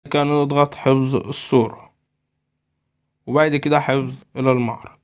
كده نضغط حفظ الصورة وبعد كده حفظ إلى المعرض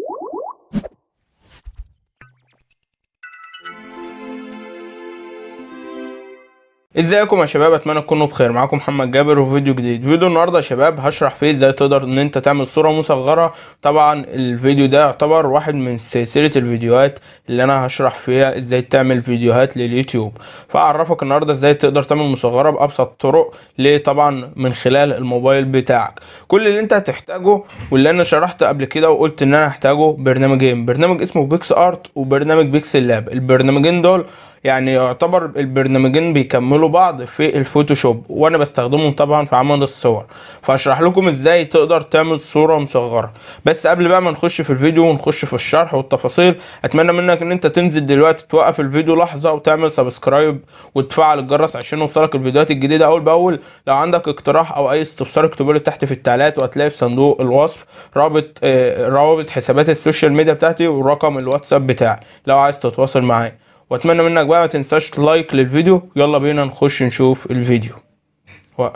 ازيكم يا شباب اتمنى تكونوا بخير معاكم محمد جابر وفيديو جديد فيديو النهارده يا شباب هشرح فيه ازاي تقدر ان انت تعمل صوره مصغره طبعا الفيديو ده يعتبر واحد من سلسله الفيديوهات اللي انا هشرح فيها ازاي تعمل فيديوهات لليوتيوب فاعرفك النهارده ازاي تقدر تعمل مصغره بابسط طرق ليه طبعا من خلال الموبايل بتاعك كل اللي انت هتحتاجه واللي انا شرحت قبل كده وقلت ان انا هحتاجه برنامجين برنامج اسمه بيكس ارت وبرنامج بيكسل لاب البرنامجين دول يعني يعتبر البرنامجين بيكملوا بعض في الفوتوشوب وانا بستخدمهم طبعا في عمل الصور فاشرح لكم ازاي تقدر تعمل صورة مصغرة بس قبل بقى ما نخش في الفيديو ونخش في الشرح والتفاصيل اتمنى منك ان انت تنزل دلوقتي توقف الفيديو لحظة وتعمل سبسكرايب وتفعل الجرس عشان يوصلك الفيديوهات الجديدة اول باول لو عندك اقتراح او اي استفسار اكتبوا لي تحت في التعليقات وهتلاقي في صندوق الوصف رابط آه روابط حسابات السوشيال ميديا بتاعتي ورقم الواتساب بتاعي لو عايز تتواصل معايا واتمنى منك بقى ما تنساش لايك للفيديو يلا بينا نخش نشوف الفيديو وقف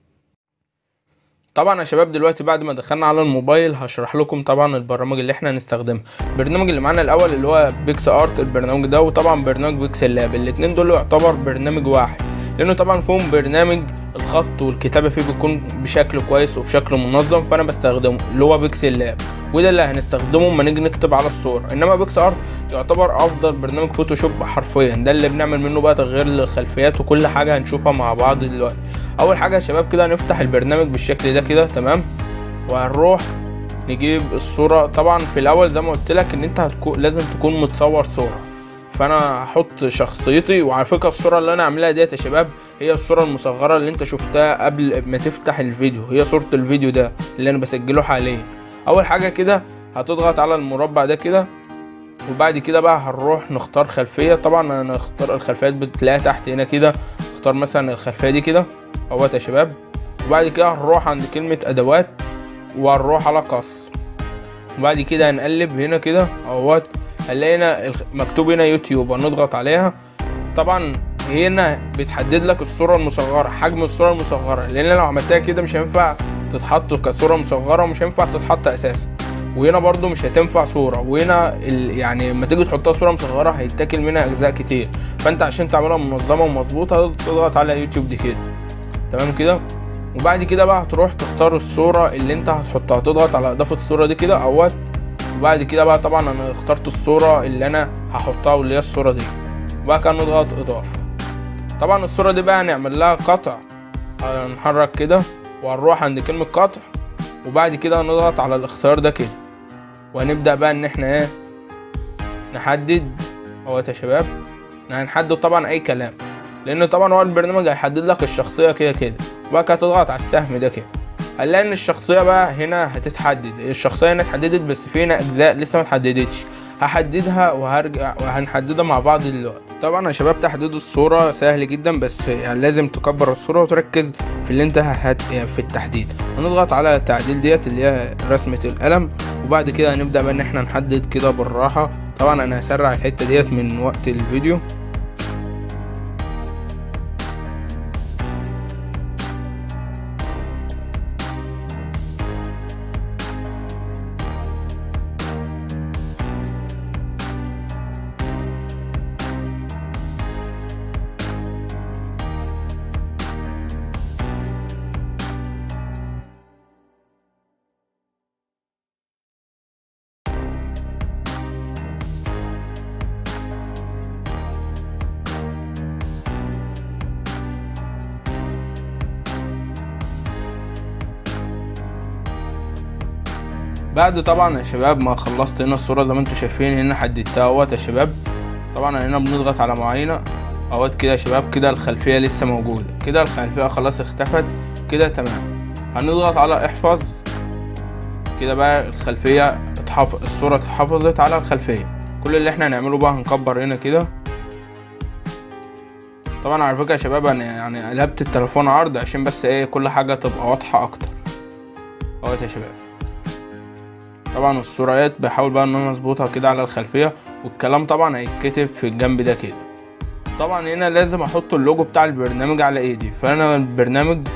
طبعا يا شباب دلوقتي بعد ما دخلنا على الموبايل هشرح لكم طبعا البرامج اللي احنا هنستخدمها البرنامج اللي معانا الاول اللي هو بيكس ارت البرنامج ده وطبعا برنامج بيكسل لاب الاتنين دول يعتبر برنامج واحد لانه طبعا فيهم برنامج الخط والكتابه فيه بيكون بشكل كويس وبشكل منظم فانا بستخدمه اللي هو بيكسل لاب وده اللي هنستخدمه لما نيجي نكتب على الصوره انما بيكس ارت يعتبر افضل برنامج فوتوشوب حرفيا ده اللي بنعمل منه بقى تغيير للخلفيات وكل حاجه هنشوفها مع بعض دلوقتي اول حاجه يا شباب كده هنفتح البرنامج بالشكل ده كده تمام وهنروح نجيب الصوره طبعا في الاول زي ما قلت لك ان انت هتكون لازم تكون متصور صوره فانا هحط شخصيتي وعلى فكره الصوره اللي انا عاملاها ديت يا شباب هي الصوره المصغره اللي انت شفتها قبل ما تفتح الفيديو هي صوره الفيديو ده اللي انا بسجله حاليا اول حاجه كده هتضغط على المربع ده كده وبعد كده بقى هنروح نختار خلفيه طبعا انا اختار الخلفيات بتلاقيها تحت هنا كده اختار مثلا الخلفيه دي كده اهوت يا شباب وبعد كده هنروح عند كلمه ادوات وهنروح على قص وبعد كده هنقلب هنا كده اهوت هنلاقي هنا مكتوب هنا يوتيوب هنضغط عليها طبعا هنا بتحدد لك الصوره المصغره حجم الصوره المصغره لان لو عملتها كده مش هينفع تتحط كصوره مصغره ومش هينفع تتحط اساسا وهنا برضو مش هتنفع صوره وهنا ال... يعني لما تيجي تحطها صوره مصغره هيتاكل منها اجزاء كتير فانت عشان تعملها منظمه ومظبوطه تضغط على يوتيوب دي كده تمام كده وبعد كده بقى هتروح تختار الصوره اللي انت هتحطها تضغط على اضافه الصوره دي كده اهوت وبعد كده بقى طبعا انا اخترت الصوره اللي انا هحطها واللي هي الصوره دي وبعد كده نضغط اضافه طبعا الصوره دي بقى هنعمل لها قطع هنحرك كده وهنروح عند كلمه قطع وبعد كده هنضغط على الاختيار ده كده وهنبدا بقى ان احنا ايه نحدد اهوت يا شباب هنحدد طبعا اي كلام لان طبعا هو البرنامج هيحدد لك الشخصيه كده كده وبعد كده تضغط على السهم ده كده هنلاقي ان الشخصيه بقى هنا هتتحدد الشخصيه هنا اتحددت بس في هنا اجزاء لسه ما اتحددتش هحددها وهرجع وهنحددها مع بعض دلوقتي طبعا يا شباب تحديد الصوره سهل جدا بس يعني لازم تكبر الصوره وتركز في اللي انت هت يعني في التحديد هنضغط على التعديل ديت اللي هي رسمه القلم وبعد كده هنبدا بقى ان احنا نحدد كده بالراحه طبعا انا هسرع الحته ديت من وقت الفيديو بعد طبعا يا شباب ما خلصت هنا الصورة زي ما انتم شايفين هنا حددتها اهوت يا شباب طبعا هنا بنضغط على معينة اهوت كده يا شباب كده الخلفية لسه موجودة كده الخلفية خلاص اختفت كده تمام هنضغط على احفظ كده بقى الخلفية اتحفظ الصورة اتحفظت على الخلفية كل اللي احنا هنعمله بقى هنكبر هنا كده طبعا على فكرة يا شباب انا يعني قلبت التليفون عرض عشان بس ايه كل حاجة تبقى واضحة اكتر اهوت يا شباب طبعا الصورات بحاول بقى ان انا اظبطها كده على الخلفيه والكلام طبعا هيتكتب في الجنب ده كده طبعا هنا لازم احط اللوجو بتاع البرنامج على ايدي فانا البرنامج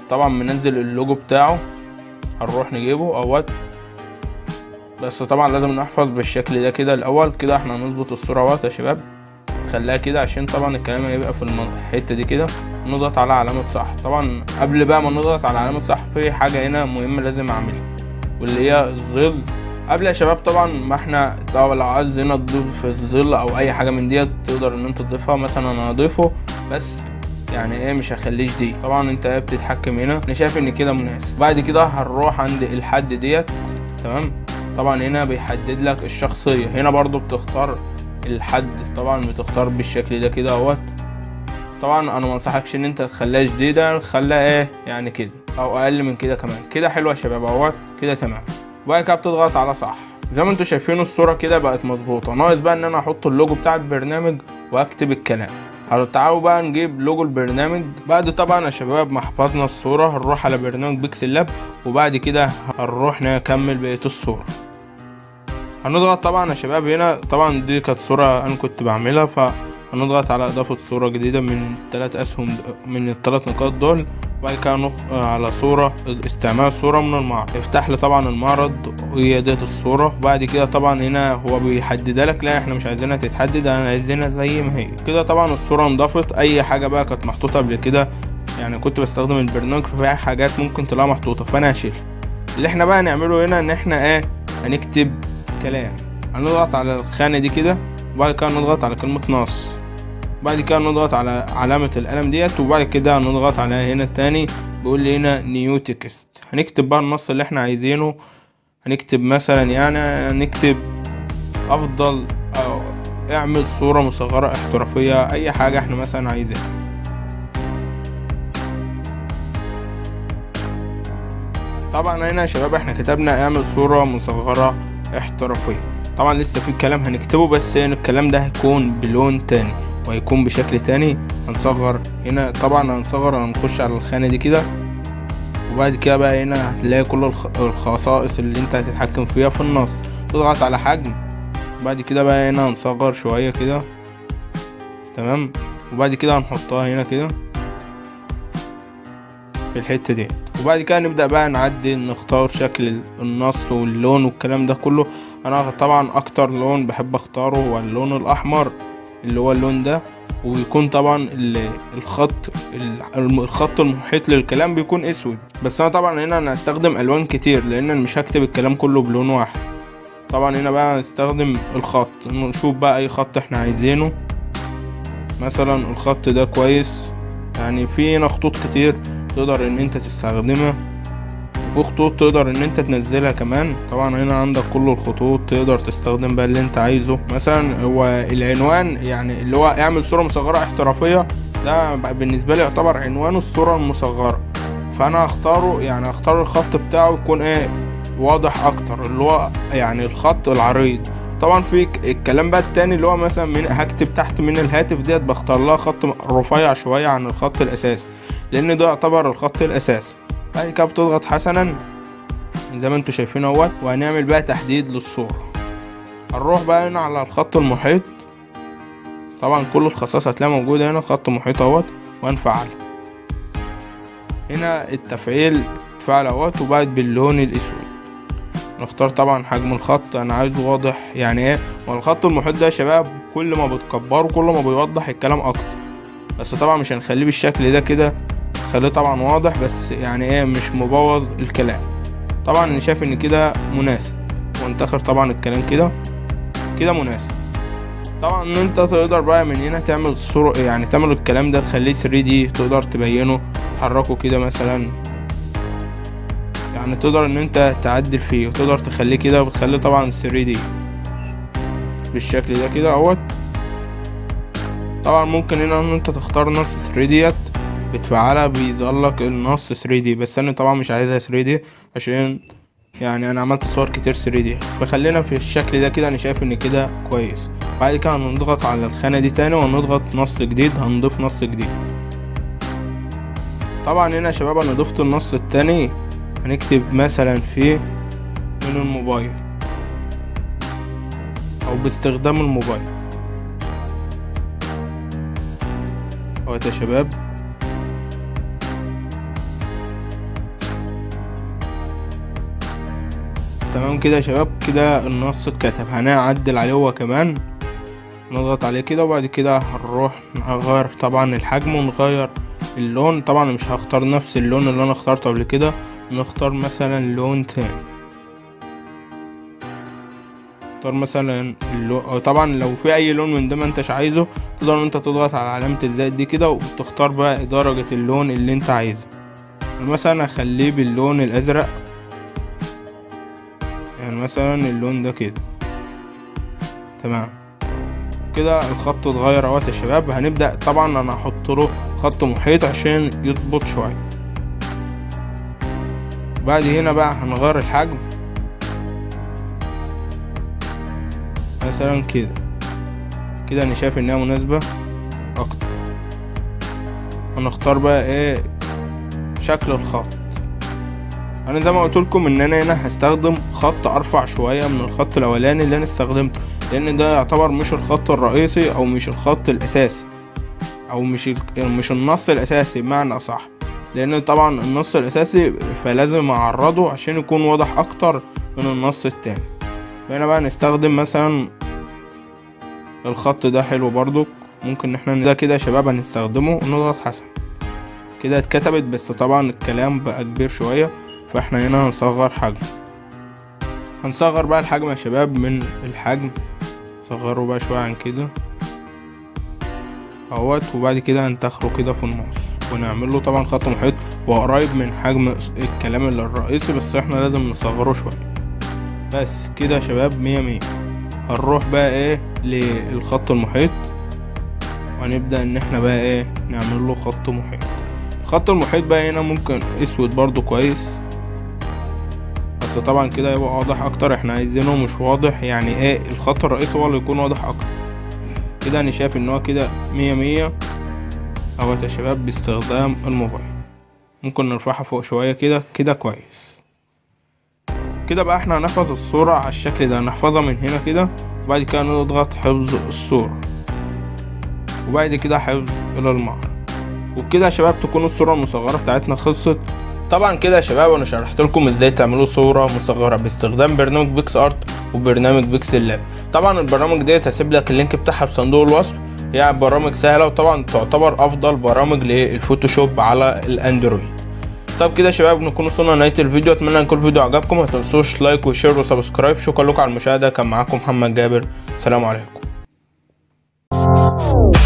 طبعا منزل اللوجو بتاعه هنروح نجيبه اهوت بس طبعا لازم نحفظ بالشكل ده كده الاول كده احنا هنظبط الصوره اهوت يا شباب خليها كده عشان طبعا الكلام هيبقى في الحته دي كده نضغط على علامه صح طبعا قبل بقى ما نضغط على علامه صح في حاجه هنا مهمه لازم اعملها واللي هي الظل قبل يا شباب طبعا ما احنا طبعا لو عايز هنا تضيف الظل او اي حاجه من ديت تقدر ان انت تضيفها مثلا انا هضيفه بس يعني ايه مش هخليش دي طبعا انت ايه بتتحكم هنا انا شايف ان كده مناسب بعد كده هنروح عند الحد ديت تمام طبعا هنا بيحدد لك الشخصيه هنا برضو بتختار الحد طبعا بتختار بالشكل ده كده اهوت طبعا انا منصحكش ان انت تخليها جديده خليها ايه يعني كده او اقل من كده كمان كده حلوه يا شباب اهوت كده تمام وبعد كده بتضغط على صح زي ما انتوا شايفين الصوره كده بقت مظبوطه ناقص بقى ان انا احط اللوجو بتاع البرنامج واكتب الكلام تعالوا بقى نجيب لوجو البرنامج بعد طبعا يا شباب ما حفظنا الصوره هنروح على برنامج بيكسل لاب وبعد كده هنروح نكمل بقيه الصوره هنضغط طبعا يا شباب هنا طبعا دي كانت صوره انا كنت بعملها فهنضغط على اضافه صوره جديده من الثلاث اسهم من الثلاث نقاط دول وبعد كده نخ على صورة استعمال صورة من المعرض افتح لي طبعا المعرض وهي ديت الصورة وبعد كده طبعا هنا هو بيحددها لك لا احنا مش عايزينها تتحدد انا عايزينها زي ما هي كده طبعا الصورة انضافت اي حاجة بقى كانت محطوطة قبل كده يعني كنت بستخدم البرنامج ففي حاجات ممكن تلاقيها محطوطة فانا هشيلها اللي احنا بقى نعمله هنا ان احنا ايه هنكتب كلام هنضغط على الخانة دي كده وبعد كده نضغط على كلمة نص بعد كده نضغط على علامة القلم ديت وبعد كده نضغط على هنا تاني بيقول لي هنا نيو تكست هنكتب بقى النص اللي احنا عايزينه هنكتب مثلا يعني هنكتب افضل أو اعمل صورة مصغرة احترافية اي حاجة احنا مثلا عايزينها طبعا هنا يا شباب احنا كتبنا اعمل صورة مصغرة احترافية طبعا لسه في كلام هنكتبه بس الكلام ده هيكون بلون تاني وهيكون بشكل تاني هنصغر هنا طبعا هنصغر هنخش على الخانة دي كده وبعد كده بقى هنا هتلاقي كل الخصائص اللي انت هتتحكم فيها في النص تضغط على حجم بعد كده بقى هنا هنصغر شوية كده تمام وبعد كده هنحطها هنا كده في الحتة دي وبعد كده نبدأ بقى نعدل نختار شكل النص واللون والكلام ده كله انا طبعا اكتر لون بحب اختاره هو اللون الاحمر اللي هو اللون ده ويكون طبعا الخط الخط المحيط للكلام بيكون اسود بس انا طبعا هنا انا هستخدم الوان كتير لان انا مش هكتب الكلام كله بلون واحد طبعا هنا بقى هنستخدم الخط نشوف بقى اي خط احنا عايزينه مثلا الخط ده كويس يعني في هنا خطوط كتير تقدر ان انت تستخدمها وفي خطوط تقدر ان انت تنزلها كمان طبعا هنا عندك كل الخطوط تقدر تستخدم بقى اللي انت عايزه مثلا هو العنوان يعني اللي هو اعمل صورة مصغرة احترافية ده بالنسبة لي يعتبر عنوان الصورة المصغرة فانا هختاره يعني هختار الخط بتاعه يكون ايه واضح اكتر اللي هو يعني الخط العريض طبعا في الكلام بقى التاني اللي هو مثلا من هكتب تحت من الهاتف ديت بختار لها خط رفيع شوية عن الخط الاساسي لان ده يعتبر الخط الاساسي بعد كده بتضغط حسنا زي ما انتوا شايفين اهوت وهنعمل بقى تحديد للصورة هنروح بقى هنا على الخط المحيط طبعا كل الخصائص هتلاقيها موجودة هنا خط محيط اهوت وهنفعل هنا التفعيل فعل اهوت وبعد باللون الاسود نختار طبعا حجم الخط انا عايزه واضح يعني ايه والخط المحيط ده يا شباب كل ما بتكبره كل ما بيوضح الكلام اكتر بس طبعا مش هنخليه بالشكل ده كده خليه طبعا واضح بس يعني ايه مش مبوظ الكلام طبعا انا شايف ان كده مناسب وانتخر طبعا الكلام كده كده مناسب طبعا ان انت تقدر بقى من هنا تعمل صورة يعني تعمل الكلام ده تخليه 3 دي تقدر تبينه تحركه كده مثلا يعني تقدر ان انت تعدل فيه وتقدر تخليه كده وتخليه طبعا 3 دي بالشكل ده كده اهوت طبعا ممكن هنا ان انت تختار نص 3 ديت بتفعلها بيظهر لك النص 3 دي بس انا طبعا مش عايزها 3 دي عشان يعني انا عملت صور كتير 3 دي فخلينا في الشكل ده كده انا شايف ان كده كويس بعد كده هنضغط على الخانة دي تاني وهنضغط نص جديد هنضيف نص جديد طبعا هنا يا شباب انا ضفت النص التاني هنكتب مثلا فيه من الموبايل او باستخدام الموبايل اهوت يا شباب تمام كده يا شباب كده النص اتكتب هنعدل عليه هو كمان نضغط عليه كده وبعد كده هنروح نغير طبعا الحجم ونغير اللون طبعا مش هختار نفس اللون اللي انا اخترته قبل كده نختار مثلا لون تاني اختار مثلا اللون أو طبعا لو في اي لون من ده ما انتش عايزه تقدر ان انت تضغط على علامة الزائد دي كده وتختار بقى درجة اللون اللي انت عايزه مثلا اخليه باللون الازرق يعني مثلا اللون ده كده تمام كده الخط اتغير اهوت يا شباب هنبدأ طبعا انا هحط له خط محيط عشان يظبط شوية بعد هنا بقى هنغير الحجم مثلا كده كده انا شايف انها مناسبة اكتر هنختار بقى ايه شكل الخط انا زي ما قلت لكم ان انا هنا هستخدم خط ارفع شويه من الخط الاولاني اللي انا استخدمته لان ده يعتبر مش الخط الرئيسي او مش الخط الاساسي او مش مش النص الاساسي بمعنى اصح لان طبعا النص الاساسي فلازم اعرضه عشان يكون واضح اكتر من النص التاني فهنا بقى نستخدم مثلا الخط ده حلو برضو ممكن ان احنا ده كده يا شباب هنستخدمه ونضغط حسن كده اتكتبت بس طبعا الكلام بقى كبير شوية فاحنا هنا هنصغر حجم هنصغر بقى الحجم يا شباب من الحجم صغره بقى شوية عن كده اهوت وبعد كده هنتخره كده في النص ونعمل له طبعا خط محيط وقريب من حجم الكلام اللي الرئيسي بس احنا لازم نصغره شوية بس كده يا شباب مية مية هنروح بقى ايه للخط المحيط وهنبدأ ان احنا بقى ايه نعمل له خط محيط الخط المحيط بقى هنا ممكن اسود برضو كويس بس طبعا كده يبقى واضح اكتر احنا عايزينه مش واضح يعني ايه الخط الرئيسي هو اللي يكون واضح اكتر كده انا شايف ان هو كده مية مية اهوت يا شباب باستخدام الموبايل ممكن نرفعها فوق شوية كده كده كويس كده بقى احنا هنحفظ الصورة على الشكل ده نحفظها من هنا كده وبعد كده نضغط حفظ الصورة وبعد كده حفظ الى المعرض وبكده يا شباب تكون الصورة المصغرة بتاعتنا خلصت طبعا كده يا شباب انا شرحت لكم ازاي تعملوا صورة مصغرة باستخدام برنامج بيكس ارت وبرنامج بيكسل لاب طبعا البرامج ديت هسيب لك اللينك بتاعها في صندوق الوصف هي برامج سهلة وطبعا تعتبر افضل برامج للفوتوشوب على الاندرويد طب كده يا شباب نكون وصلنا لنهاية الفيديو اتمنى يكون الفيديو عجبكم متنسوش لايك وشير وسبسكرايب شكرا لكم على المشاهدة كان معاكم محمد جابر سلام عليكم